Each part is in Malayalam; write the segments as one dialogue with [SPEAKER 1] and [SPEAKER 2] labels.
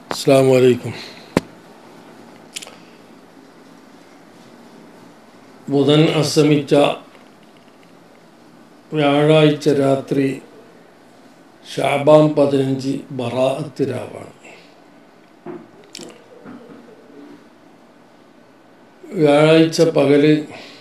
[SPEAKER 1] അസ്സാം വലൈക്കും ബുധൻ അസ്തമിച്ച വ്യാഴാഴ്ച രാത്രി ഷാബാൻ പതിനഞ്ച് ബറാഅത്ത് രാവാണ് വ്യാഴാഴ്ച പകല്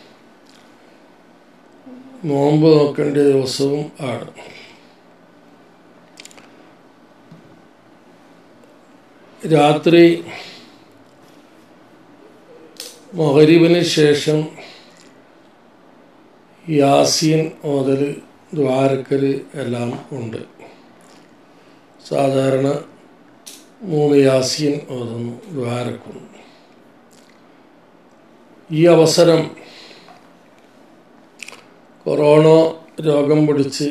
[SPEAKER 1] നോമ്പ് നോക്കേണ്ട ദിവസവും ആണ് രാത്രി മഹരീബിന് ശേഷം യാസീൻ ഓതൽ ദ്വാരക്കൽ എല്ലാം ഉണ്ട് സാധാരണ മൂന്ന് യാസീൻ ഓതുന്നു ദ്വാരക്കുന്നു ഈ അവസരം കൊറോണ രോഗം പിടിച്ച്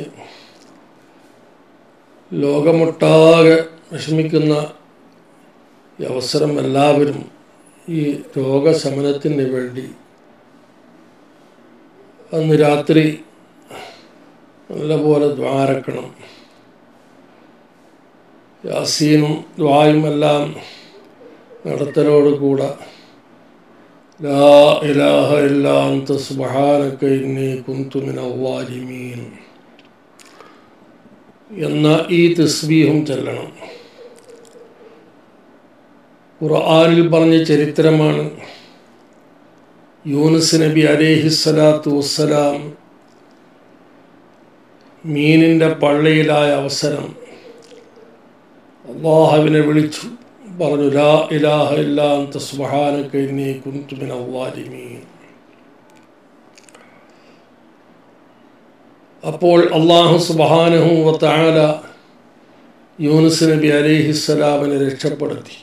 [SPEAKER 1] ലോകമൊട്ടാകെ വിഷമിക്കുന്ന ഈ അവസരം എല്ലാവരും ഈ രോഗശമനത്തിന് വേണ്ടി അന്ന് രാത്രി നല്ലപോലെ ദ്വാരക്കണം യാസീനും ദ്വായുമെല്ലാം നടത്തലോടുകൂടെ ലാ ഇലാഹ ഇല്ലാ അന്ത സുബ്ഹാനക ഇന്നി കുന്തു മിനൽ ളാലിമീൻ എന്ന ഈ തസ്ബീഹും ചെല്ലണം ഖുർആനിൽ പറഞ്ഞ ചരിത്രമാണ് യൂനുസ് നബി അലേഹിസ്സലാത്തു വസ്സലാം മീനിൻ്റെ പള്ളിയിലായ അവസരം അള്ളാഹുവിനെ വിളിച്ചു പറഞ്ഞു ലാ ഇലാഹ ഇല്ലാ അന്ത സുബ്ഹാനക ഇന്നി കുന്തു മിനൽ ളാലിമീൻ അപ്പോൾ അള്ളാഹു സുബ്ഹാനഹു വതആല യൂനുസ് നബി അലൈഹിസ്സലാമിനെ രക്ഷപ്പെടുത്തി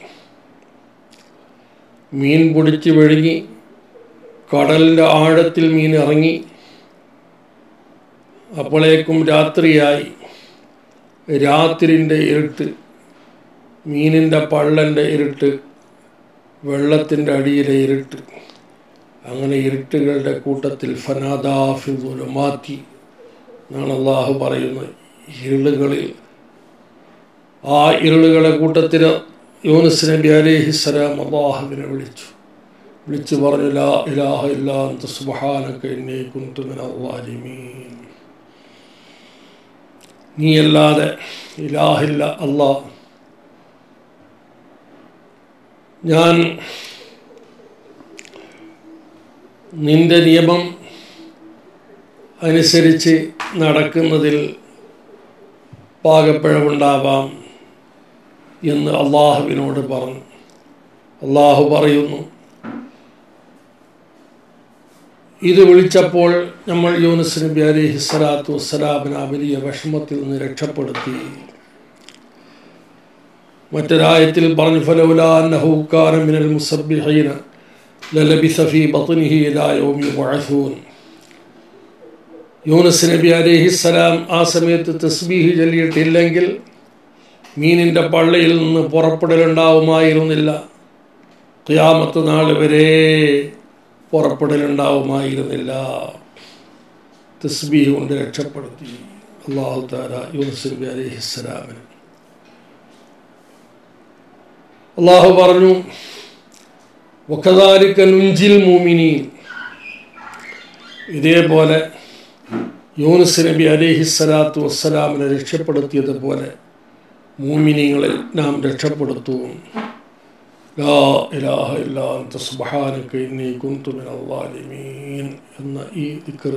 [SPEAKER 1] മീൻ പിടിച്ച് വിഴുങ്ങി കടലിൻ്റെ ആഴത്തിൽ മീൻ ഇറങ്ങി അപ്പോഴേക്കും രാത്രിയായി രാത്രിൻ്റെ ഇരുട്ട് മീനിൻ്റെ പള്ളൻ്റെ ഇരുട്ട് വെള്ളത്തിൻ്റെ അടിയിലെ ഇരുട്ട് അങ്ങനെ ഇരുട്ടുകളുടെ കൂട്ടത്തിൽ ഫനാദാഫിമാറ്റി എന്നാണ് അള്ളാഹു പറയുന്നത് ഇരുളുകളിൽ ആ ഇരുളുകളെ കൂട്ടത്തിൽ യൂനുസ് നബി അലൈഹിസ്സലാം അള്ളാഹുവിനെ വിളിച്ചു വിളിച്ചു പറഞ്ഞു ലാ ഇലാഹ ഇല്ലാ അന്ത സുബ്ഹാനക ഇന്നി കുന്തു മിനൽ ളാലിമീൻ നീയല്ലാതെ ഇലാഹില്ല അള്ളാഹ് ഞാൻ നിന്റെ നിയമം അനുസരിച്ച് നടക്കുന്നതിൽ പാകപ്പിഴവുണ്ടാവാം എന്ന് അള്ളാഹുവിനോട് പറഞ്ഞു അള്ളാഹു പറയുന്നു ഇത് വിളിച്ചപ്പോൾ നമ്മൾ യൂനുസ് നബി അലിഹി സ്വലാത്തു വസ്സലാമിനെ വലിയ വിഷമത്തിൽ നിന്ന് രക്ഷപ്പെടുത്തി മറ്റൊരായത്തിൽ പറഞ്ഞു ഫലൗലാന്നഹൂക്കാന മിനൽ മുസബ്ബിഹീന ലലബിസ ഫീ ബത്നിഹി ഇലാ യൗമി യുബഅസൂൻ യൂനുസ് നബി അലൈഹിസ്സലാം ആ സമയത്ത് തസ്ബീഹ് ചൊല്ലിയിട്ടില്ലെങ്കിൽ മീനിൻ്റെ പള്ളിയിൽ നിന്ന് പുറപ്പെടലുണ്ടാവുമായിരുന്നില്ല ഖിയാമത്ത് നാൾ വരെ പുറപ്പെടലുണ്ടാവുമായിരുന്നില്ല തസ്ബീഹ് കൊണ്ട് രക്ഷപ്പെടുത്തി അള്ളാഹു താല യൂനുസ് നബി അലൈഹിസ്സലാമിന് അള്ളാഹു പറഞ്ഞു വക്കതാലിക്ക നുഞ്ചിൽ മൂമിനീൻ ഇതേപോലെ യൂനുസ് നബി അലിഹിസ്സലാത്തു വസ്സലാമിനെ രക്ഷപ്പെടുത്തിയതുപോലെ മൂമിനിങ്ങളെ നാം രക്ഷപ്പെടുത്തും ലാ ഇലാഹ ഇല്ലാ അന്ത സുബ്ഹാനക ഇന്നി കുന്തു മിനൽ ളാലിമീൻ എന്ന ഈ ദിക്ർ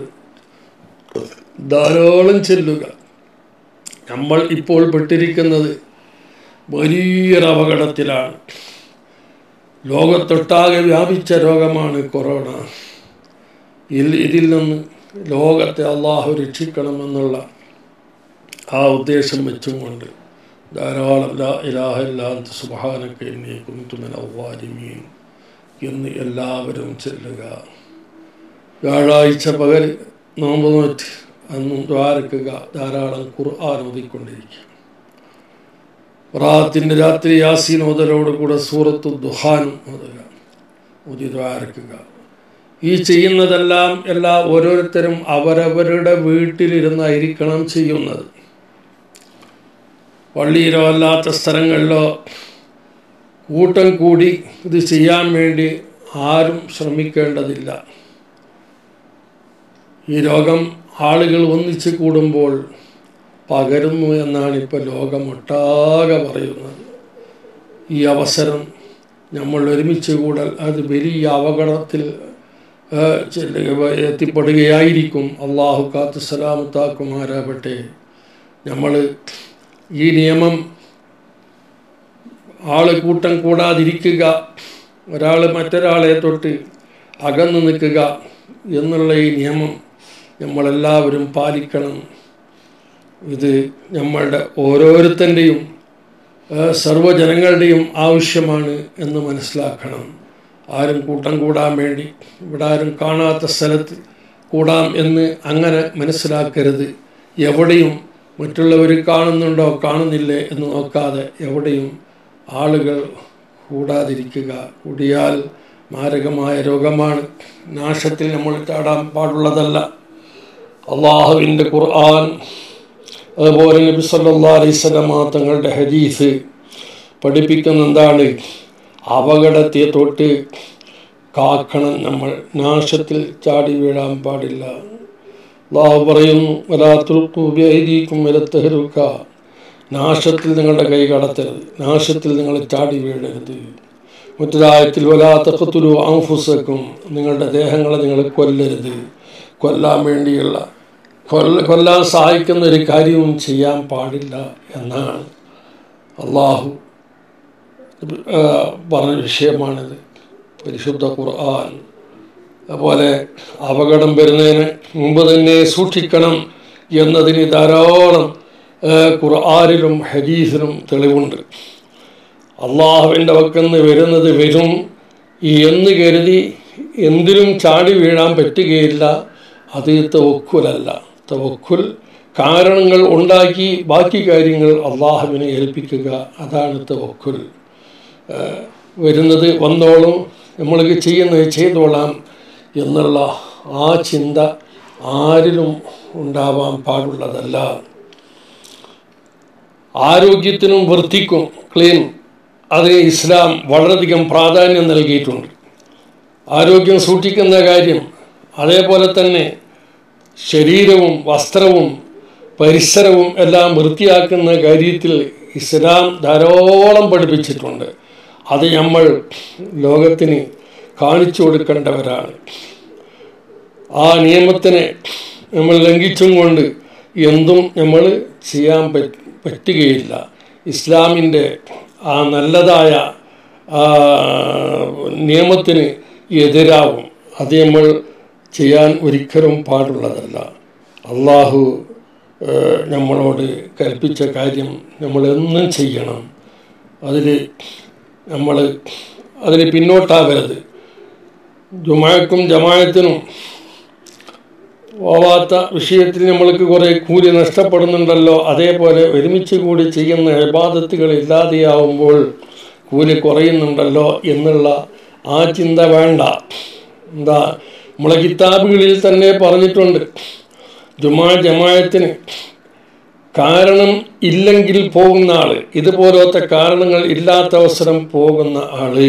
[SPEAKER 1] ധാരാളം ചെല്ലുക നമ്മൾ ഇപ്പോൾ പെട്ടിരിക്കുന്നത് വലിയൊരു അപകടത്തിലാണ് ലോകത്തൊട്ടാകെ വ്യാപിച്ച രോഗമാണ് കൊറോണ ഇതിൽ നിന്ന് ലോകത്തെ അള്ളാഹു രക്ഷിക്കണമെന്നുള്ള ആ ഉദ്ദേശം വെച്ചും കൊണ്ട് ധാരാളം ലാ ഇലാഹില്ലാത്ത സുബാനക്ക് എന്നെ കുന്തുമൻ ഔവാലിമീൻ എന്ന് എല്ലാവരും ചെല്ലുക വ്യാഴാഴ്ച പകൽ നോമ്പ് നോറ്റ് അന്നും ദ്വാരക്കുക ധാരാളം ഖുർആൻ ഓതിക്കൊണ്ടിരിക്കുക റാത്തിൻ്റെ രാത്രി യാസീൻ ഓതലോട് കൂടെ സൂറത്തു ദുഹാനും ഓതുക ഓതി ദ്വാരക്കുക ഈ ചെയ്യുന്നതെല്ലാം എല്ലാ ഓരോരുത്തരും അവരവരുടെ വീട്ടിലിരുന്നായിരിക്കണം ചെയ്യുന്നത് പള്ളിയിലോ അല്ലാത്ത സ്ഥലങ്ങളിലോ കൂട്ടം കൂടി ഇത് ചെയ്യാൻ വേണ്ടി ആരും ശ്രമിക്കേണ്ടതില്ല ഈ രോഗം ആളുകൾ ഒന്നിച്ച് കൂടുമ്പോൾ പകരുന്നു എന്നാണ് ഇപ്പോൾ ലോകമൊട്ടാകെ പറയുന്നത് ഈ അവസരം നമ്മൾ ഒരുമിച്ച് കൂടൽ അത് വലിയ അപകടത്തിൽ ഏഹ്, ചെല്ലുക- എത്തിപ്പെടുകയായിരിക്കും അള്ളാഹു കാത്തു സലാമത്താക്കുമാരാകട്ടെ നമ്മൾ ഈ നിയമം ആള് കൂട്ടം കൂടാതിരിക്കുക ഒരാൾ മറ്റൊരാളെ തൊട്ട് അകന്നു നിൽക്കുക എന്നുള്ള ഈ നിയമം നമ്മളെല്ലാവരും പാലിക്കണം ഇത് നമ്മളുടെ ഓരോരുത്തൻ്റെയും ഏഹ്, സർവ്വജനങ്ങളുടെയും ആവശ്യമാണ് എന്ന് മനസ്സിലാക്കണം ആരും കൂട്ടം കൂടാൻ വേണ്ടി ഇവിടെ ആരും കാണാത്ത സ്ഥലത്ത് കൂടാം എന്ന് അങ്ങനെ മനസ്സിലാക്കരുത് എവിടെയും മറ്റുള്ളവർ കാണുന്നുണ്ടോ കാണുന്നില്ലേ എന്ന് നോക്കാതെ എവിടെയും ആളുകൾ കൂടാതിരിക്കുക കൂടിയാൽ മാരകമായ രോഗമാണ് നാശത്തിൽ നമ്മൾ ചാടാൻ പാടുള്ളതല്ല അള്ളാഹുവിൻ്റെ ഖുർആൻ അതുപോലെ നബി സല്ലാ അലൈവലമ തങ്ങളുടെ ഹദീസ് പഠിപ്പിക്കുന്ന എന്താണ് അപകടത്തെ തൊട്ട് കാക്കണം നമ്മൾ നാശത്തിൽ ചാടി വീഴാൻ പാടില്ല അള്ളാഹു പറയുന്നു വലാത്തുൽക്കും വലത്തഹരുക്ക നാശത്തിൽ നിങ്ങളുടെ കൈ കടത്തരുത് നാശത്തിൽ നിങ്ങൾ ചാടി വീഴരുത് മറ്റൊരായത്തിൽ വലാത്തക്കത്തുലു ആംഫുസക്കും നിങ്ങളുടെ ദേഹങ്ങളെ നിങ്ങൾ കൊല്ലരുത് കൊല്ലാൻ വേണ്ടിയുള്ള കൊല്ല കൊല്ലാൻ സഹായിക്കുന്ന ഒരു കാര്യവും ചെയ്യാൻ പാടില്ല എന്നാണ് അള്ളാഹു ആ, പറഞ്ഞ വിഷയമാണിത് പരിശുദ്ധ ഖുർആൻ അതുപോലെ അപകടം വരുന്നതിന് മുമ്പ് തന്നെ സൂക്ഷിക്കണം എന്നതിന് ധാരാളം ആ, ഖുർആനിലും ഹദീസിലും തെളിവുണ്ട് അള്ളാഹുവിൻ്റെ പക്കന്ന് വരുന്നത് വരും എന്ന് കരുതി എന്തിനും ചാടി വീഴാൻ പറ്റുകയില്ല അത് തവക്കുലല്ല തവക്കുൽ കാരണങ്ങൾ ഉണ്ടാക്കി ബാക്കി കാര്യങ്ങൾ അള്ളാഹുവിനെ ഏൽപ്പിക്കുക അതാണ് തവക്കുൽ ഏഹ് വരുന്നത് വന്നോളും നമ്മൾക്ക് ചെയ്യുന്നത് ചെയ്തോളാം എന്നുള്ള ആ ചിന്ത ആരിലും ഉണ്ടാവാൻ പാടുള്ളതല്ല ആരോഗ്യത്തിനും വൃത്തിക്കും ക്ലീൻ അതിന് ഇസ്ലാം വളരെയധികം പ്രാധാന്യം നൽകിയിട്ടുണ്ട് ആരോഗ്യം സൂക്ഷിക്കുന്ന കാര്യം അതേപോലെ തന്നെ ശരീരവും വസ്ത്രവും പരിസരവും എല്ലാം വൃത്തിയാക്കുന്ന കാര്യത്തിൽ ഇസ്ലാം ധാരാളം പഠിപ്പിച്ചിട്ടുണ്ട് അത് നമ്മൾ ലോകത്തിന് കാണിച്ചു കൊടുക്കേണ്ടവരാണ് ആ നിയമത്തിനെ നമ്മൾ ലംഘിച്ചും കൊണ്ട് എന്തും നമ്മൾ ചെയ്യാൻ പറ്റ പറ്റുകയില്ല ഇസ്ലാമിൻ്റെ ആ നല്ലതായ ആ നിയമത്തിന് എതിരാവും അത് നമ്മൾ ചെയ്യാൻ ഒരിക്കലും പാടുള്ളതല്ല അള്ളാഹു ഏഹ്, നമ്മളോട് കൽപ്പിച്ച കാര്യം നമ്മളെന്നും ചെയ്യണം അതിൽ നമ്മൾ അതിന് പിന്നോട്ടാവരുത് ജുമാക്കും ജമായത്തിനും പോവാത്ത വിഷയത്തിൽ നമ്മൾക്ക് കുറേ കൂലി നഷ്ടപ്പെടുന്നുണ്ടല്ലോ അതേപോലെ ഒരുമിച്ച് കൂടി ചെയ്യുന്ന ഇബാദത്തുകൾ ഇല്ലാതെയാവുമ്പോൾ കൂലി കുറയുന്നുണ്ടല്ലോ എന്നുള്ള ആ ചിന്ത വേണ്ട എന്താ നമ്മളെ കിതാബുകളിൽ തന്നെ പറഞ്ഞിട്ടുണ്ട് ജുമാ ജമായത്തിന് കാരണം ഇല്ലെങ്കിൽ പോകുന്ന ആള് ഇതുപോലത്തെ കാരണങ്ങൾ ഇല്ലാത്ത അവസരം പോകുന്ന ആള്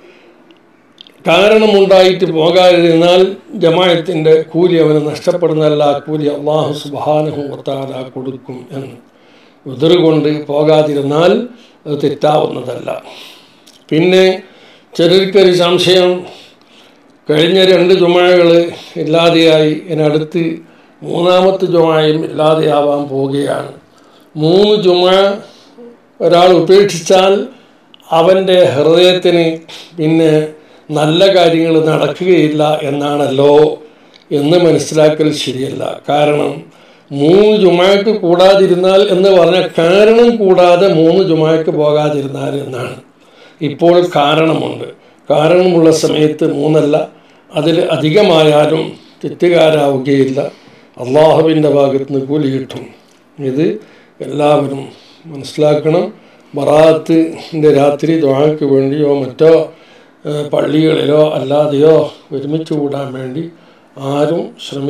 [SPEAKER 1] കാരണമുണ്ടായിട്ട് പോകാതിരുന്നാൽ ജമായത്തിൻ്റെ കൂലി അവന് നഷ്ടപ്പെടുന്നതല്ല ആ കൂലി അള്ളാഹു സുബാനുഹത്താല കൊടുക്കും എന്ന് ഉതിറുകൊണ്ട് പോകാതിരുന്നാൽ അത് തെറ്റാവുന്നതല്ല പിന്നെ ചിലർക്കൊരു സംശയം കഴിഞ്ഞ രണ്ട് ജുമാകൾ ഇല്ലാതെയായി ഇതിനടുത്ത് മൂന്നാമത്തെ ജുമായും ഇല്ലാതെയാവാൻ പോവുകയാണ് മൂന്ന് ജുമ ഒരാൾ ഉപേക്ഷിച്ചാൽ അവൻ്റെ ഹൃദയത്തിന് പിന്നെ നല്ല കാര്യങ്ങൾ നടക്കുകയില്ല എന്നാണല്ലോ എന്ന് മനസ്സിലാക്കൽ ശരിയല്ല കാരണം മൂന്ന് ജുമാക്ക് കൂടാതിരുന്നാൽ എന്ന് പറഞ്ഞ കാരണം കൂടാതെ മൂന്ന് ജുമാക്ക് പോകാതിരുന്നാൽ എന്നാണ് ഇപ്പോൾ കാരണമുണ്ട് കാരണമുള്ള സമയത്ത് മൂന്നല്ല അതിൽ അധികമായാലും തെറ്റുകാരാവുകയില്ല അള്ളാഹുവിൻ്റെ ഭാഗത്ത് നിന്ന് കൂലി കിട്ടും ഇത് എല്ലാവരും മനസ്സിലാക്കണം ബറാത്തിൻ്റെ രാത്രി ദ്വാക്ക് വേണ്ടിയോ മറ്റോ ഏഹ്, പള്ളികളിലോ അല്ലാതെയോ ഒരുമിച്ച് കൂടാൻ വേണ്ടി ആരും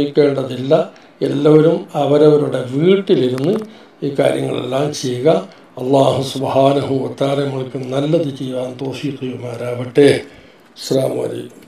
[SPEAKER 1] ശ്രമിക്കേണ്ടതില്ല എല്ലാവരും അവരവരുടെ വീട്ടിലിരുന്ന് ഈ കാര്യങ്ങളെല്ലാം ചെയ്യുക അള്ളാഹു സുബാനഹു ഒത്താരെ നമ്മൾക്ക് നല്ലത് ചെയ്യാൻ തോഫീഖുമാരാവട്ടെ അസ്സാം വലൈക്കും